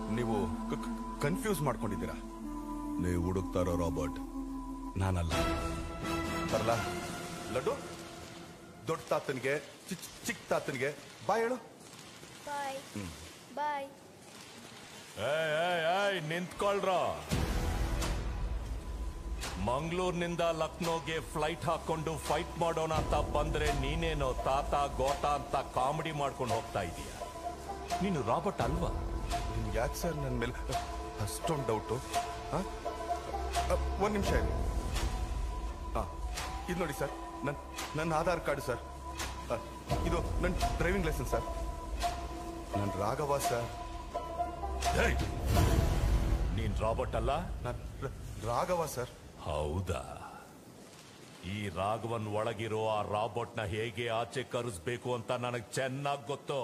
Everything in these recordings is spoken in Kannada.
ನೀವು ಕನ್ಫ್ಯೂಸ್ ಮಾಡ್ಕೊಂಡಿದ್ದೀರಾ ನೀವು ಹುಡುಕ್ತಾ ಇರೋ ರಾಬರ್ಟ್ ನಾನಲ್ಲ ಬರಲ್ಲ ಲಡ್ಡು ದೊಡ್ಡ ತಾತನಿಗೆ ಚಿಕ್ಕ ಚಿಕ್ಕ ತಾತನಿಗೆ ಬಾಯ್ ಹೇಳು ಬಾಯ್ ಬಾಯ್ ಏಯ್ ಏಯ್ ಏಯ್ ನಿಂತ್ಕೊಳ್ರ ಮಂಗಳೂರಿನಿಂದ ಲಕ್ನೋಗೆ ಫ್ಲೈಟ್ ಹಾಕೊಂಡು ಫೈಟ್ ಮಾಡೋಣ ಅಂತ ಬಂದ್ರೆ ನೀನೇನೋ ತಾತ ಗೋಟ ಅಂತ ಕಾಮಿಡಿ ಮಾಡ್ಕೊಂಡು ಹೋಗ್ತಾ ಇದೀಯ ನೀನು ರಾಬರ್ಟ್ ಅಲ್ವಾ ನಿಮ್ಗೆ ಯಾಕೆ ಸರ್ ನನ್ನ ಮೇಲೆ ಅಷ್ಟೊಂದು ಡೌಟು ಒಂದು ನಿಮಿಷ ಇರಿ ಹಾಂ ಇದು ನೋಡಿ ಸರ್ ನನ್ನ ನನ್ನ ಆಧಾರ್ ಕಾರ್ಡ್ ಸರ್ ಆ, ಇದು ನನ್ನ ಡ್ರೈವಿಂಗ್ ಲೈಸೆನ್ಸ್ ಸರ್ ನನ್ನ ರಾಘವ ಸರ್ ಏಯ್! ನೀನ್ ರಾಬರ್ಟ್ ಅಲ್ಲ ನಾನು ರಾಘವ ಸರ್ ಹೌದಾ ಈ ರಾಘವನ್ ಒಳಗಿರೋ ಆ ರಾಬರ್ಟ್ನ ಹೇಗೆ ಆಚೆ ಕರೆಸ್ಬೇಕು ಅಂತ ನನಗೆ ಚೆನ್ನಾಗಿ ಗೊತ್ತು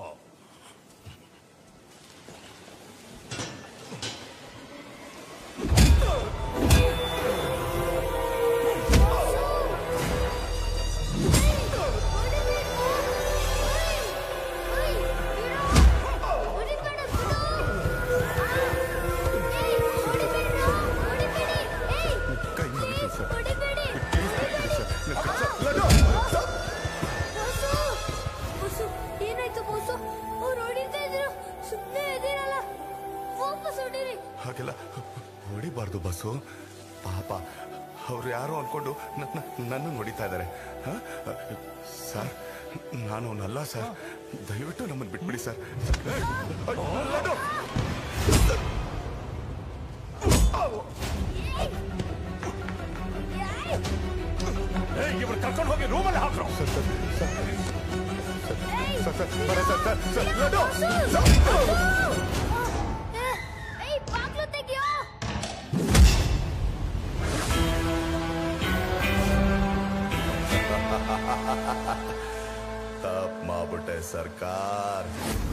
ಕೈ ಮುಗಿತೀನಿ ಸರ್ ಹೊಡಿಬೇಡಿ ಬಿಡಿ ಸರ್ ನನ್ನ ಕೈ- ಸರ್, ಲಡ್ಡು! ಸರ್! ಬೋಸು ಬೋಸು ಏನಾಯ್ತು ಬೋಸು ಅವ್ರು ಹೊಡಿತಾ ಇದ್ರು ಸುಮ್ಮನೆ ಇದ್ದೀರಲ್ಲ ವಾಪಸ್ ಹೊಡೀರಿ ಹಾಗೆಲ್ಲ ಹೊಡಿಬಾರ್ದು ಬಸ್ಸು ಪಾಪ ಅವ್ರು ಯಾರೋ ಅನ್ಕೊಂಡು ನನ್ನ ಹೊಡಿತಾ ಇದ್ದಾರೆ ಹ? ಸರ್ ನಾನು ಅವನಲ್ಲ ಸರ್ ದಯವಿಟ್ಟು ನಮ್ಮನ್ನು ಬಿಟ್ಬಿಡಿ ಸರ್ ಏಯ್! ಲಡ್ಡು! ಇವ್ರು ಕರ್ಕೊಂಡು ಹೋಗಿ ರೂಮಲ್ಲಿ ಹಾಕ್ರು sir sir sir sir sir ಬೇಡ sir sir sir Laddu! Sir! ಏಯ್ ಬಾಗ್ಲು ತೆಗಿಯೋ ತಪ್ಪು ಮಾಡ್ಬಿಟ್ಟೆ ಸರ್ಕಾರ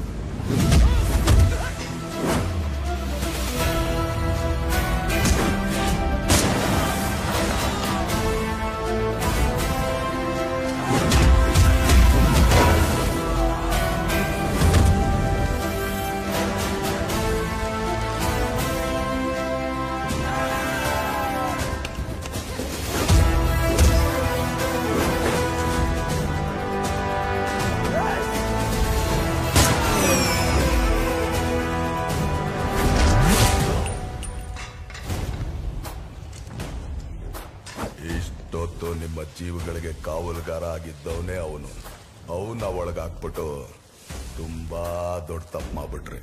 ಇಷ್ಟೊತ್ತು ನಿಮ್ಮ ಜೀವಗಳಿಗೆ ಕಾವಲುಗಾರ ಆಗಿದ್ದವನೇ ಅವನು ಅವನ್ನ ಒಳಗಾಕ್ಬಿಟ್ಟು ತುಂಬಾ ದೊಡ್ಡ ತಪ್ಪು ಮಾಡ್ಬಿಟ್ರಿ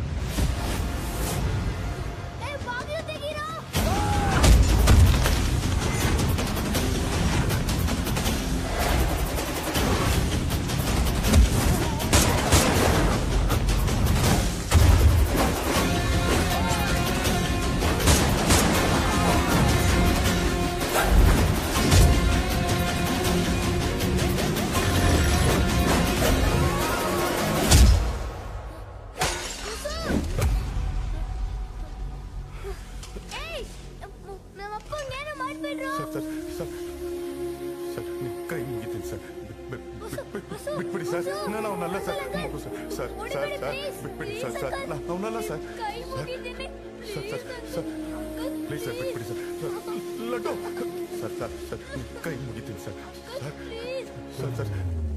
ಏಯ್ ಬಾಗ್ಲು ತೆಗೀರೋ ಏಯ್ ನಮ್ಮ ಅಪ್ಪಂಗೇನು ಮಾಡ್ಬಿಡ್ರು ಸರ್ ಸರ್ ಸರ್ ಸರ್ ನಿಮ್ ಕೈ ಮುಗಿತೀನಿ ಸರ್ ಬಿ- ಬಿ- ಬಿ- ಬಿ- ಬಿಟ್ಬಿಡಿ ಸರ್ ನಾನು ಅವನಲ್ಲ ಸರ್ ಮಗು ಸರ್ ಸರ್ ಸರ್ ಸರ್ ಬಿಟ್ಬಿಡಿ ಸರ್ ಸರ್ ನಾನು ಅವನಲ್ಲ ಸರ್ ಕೈ ಮುಗಿತೀನಿ sir sir sir please sir ಬಿಟ್ಬಿಡಿ sir sir Laddu sir sir sir ನಿಮ್ ಕೈ ಮುಗಿತೀನಿ sir sir please sir sir